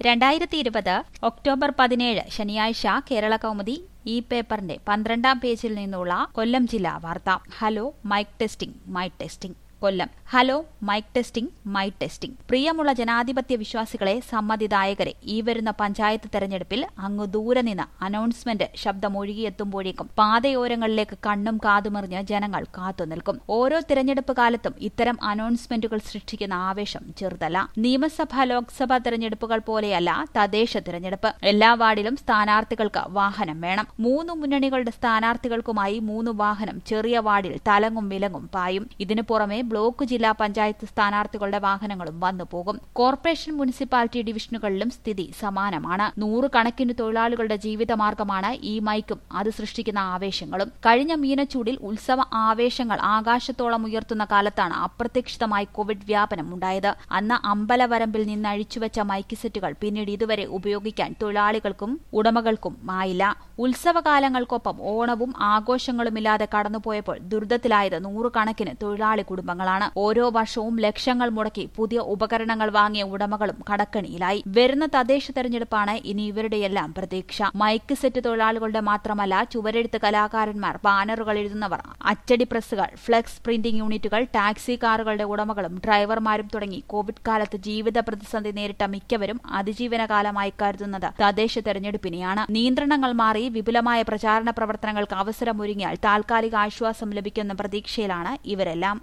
രണ്ടായിരത്തി ഇരുപത് ഒക്ടോബർ പതിനേഴ് ശനിയാഴ്ച കേരള കൗമുദി ഈ പേപ്പറിന്റെ പന്ത്രണ്ടാം പേജിൽ നിന്നുള്ള കൊല്ലം ജില്ലാ വാർത്ത hello mic testing my testing Kollam hello mic testing my testing പ്രിയമുള്ള ജനാധിപത്യ വിശ്വാസികളെ സമ്മതിദായകരെ ഈ വരുന്ന പഞ്ചായത്ത് തെരഞ്ഞെടുപ്പിൽ അങ്ങ് ദൂരെ നിന്ന് അനൗൺസ്മെന്റ് ശബ്ദമൊഴുകിയെത്തുമ്പോഴേക്കും പാതയോരങ്ങളിലേക്ക് കണ്ണും കാതുമെറിഞ്ഞ് ജനങ്ങൾ കാത്തുനിൽക്കും ഓരോ തിരഞ്ഞെടുപ്പ് കാലത്തും ഇത്തരം അനൗൺസ്മെന്റുകൾ സൃഷ്ടിക്കുന്ന ആവേശം ചെറുതല്ല നിയമസഭ ലോക്സഭാ തെരഞ്ഞെടുപ്പുകൾ പോലെയല്ല തദ്ദേശ തിരഞ്ഞെടുപ്പ് എല്ലാ വാർഡിലും സ്ഥാനാർത്ഥികൾക്ക് വാഹനം വേണം മൂന്ന് മുന്നണികളുടെ സ്ഥാനാർത്ഥികൾക്കുമായി മൂന്ന് വാഹനം ചെറിയ വാർഡിൽ തലങ്ങും വിലങ്ങും പായും ഇതിനു പുറമെ ബ്ലോക്ക് ജില്ലാ പഞ്ചായത്ത് സ്ഥാനാർത്ഥികളുടെ വാഹനങ്ങളും വന്നു പോകും കോർപ്പറേഷൻ മുനിസിപ്പാലിറ്റി ഡിവിഷനുകളിലും സ്ഥിതി സമാനമാണ് നൂറുകണക്കിന് തൊഴിലാളികളുടെ ജീവിതമാർഗമാണ് ഈ മൈക്കും അത് സൃഷ്ടിക്കുന്ന ആവേശങ്ങളും കഴിഞ്ഞ മീനച്ചൂടിൽ ഉത്സവ ആവേശങ്ങൾ ആകാശത്തോളം ഉയർത്തുന്ന കാലത്താണ് അപ്രതീക്ഷിതമായി കോവിഡ് വ്യാപനം ഉണ്ടായത് അന്ന് അമ്പലവരമ്പിൽ നിന്ന് അഴിച്ചുവെച്ച മൈക്ക് സെറ്റുകൾ പിന്നീട് ഇതുവരെ ഉപയോഗിക്കാൻ തൊഴിലാളികൾക്കും ഉടമകൾക്കും ആയില്ല ഉത്സവകാലങ്ങൾക്കൊപ്പം ഓണവും ആഘോഷങ്ങളുമില്ലാതെ കടന്നുപോയപ്പോൾ ദുരിതത്തിലായത് നൂറുകണക്കിന് തൊഴിലാളി കുടുംബങ്ങളാണ് ഓരോ വർഷവും ലക്ഷങ്ങൾ മുടക്കി പുതിയ ഉപകരണങ്ങൾ വാങ്ങിയ ഉടമകളും കടക്കണിയിലായി വരുന്ന തദ്ദേശ തെരഞ്ഞെടുപ്പാണ് ഇനി ഇവരുടെയെല്ലാം പ്രതീക്ഷ മൈക്ക് സെറ്റ് തൊഴിലാളികളുടെ മാത്രമല്ല ചുവരെഴുത്ത് കലാകാരന്മാർ ബാനറുകൾ എഴുതുന്നവർ അച്ചടി പ്രസ്സുകൾ ഫ്ലെക്സ് പ്രിന്റിംഗ് യൂണിറ്റുകൾ ടാക്സി കാറുകളുടെ ഉടമകളും ഡ്രൈവർമാരും തുടങ്ങി കോവിഡ് കാലത്ത് ജീവിത പ്രതിസന്ധി നേരിട്ട മിക്കവരും അതിജീവന കാലമായി കരുതുന്നത് തദ്ദേശ തെരഞ്ഞെടുപ്പിനെയാണ് നിയന്ത്രണങ്ങൾ മാറി വിപുലമായ പ്രചാരണ പ്രവർത്തനങ്ങൾക്ക് അവസരമൊരുങ്ങിയാൽ താൽക്കാലിക ആശ്വാസം ലഭിക്കുന്ന പ്രതീക്ഷയിലാണ് ഇവരെല്ലാം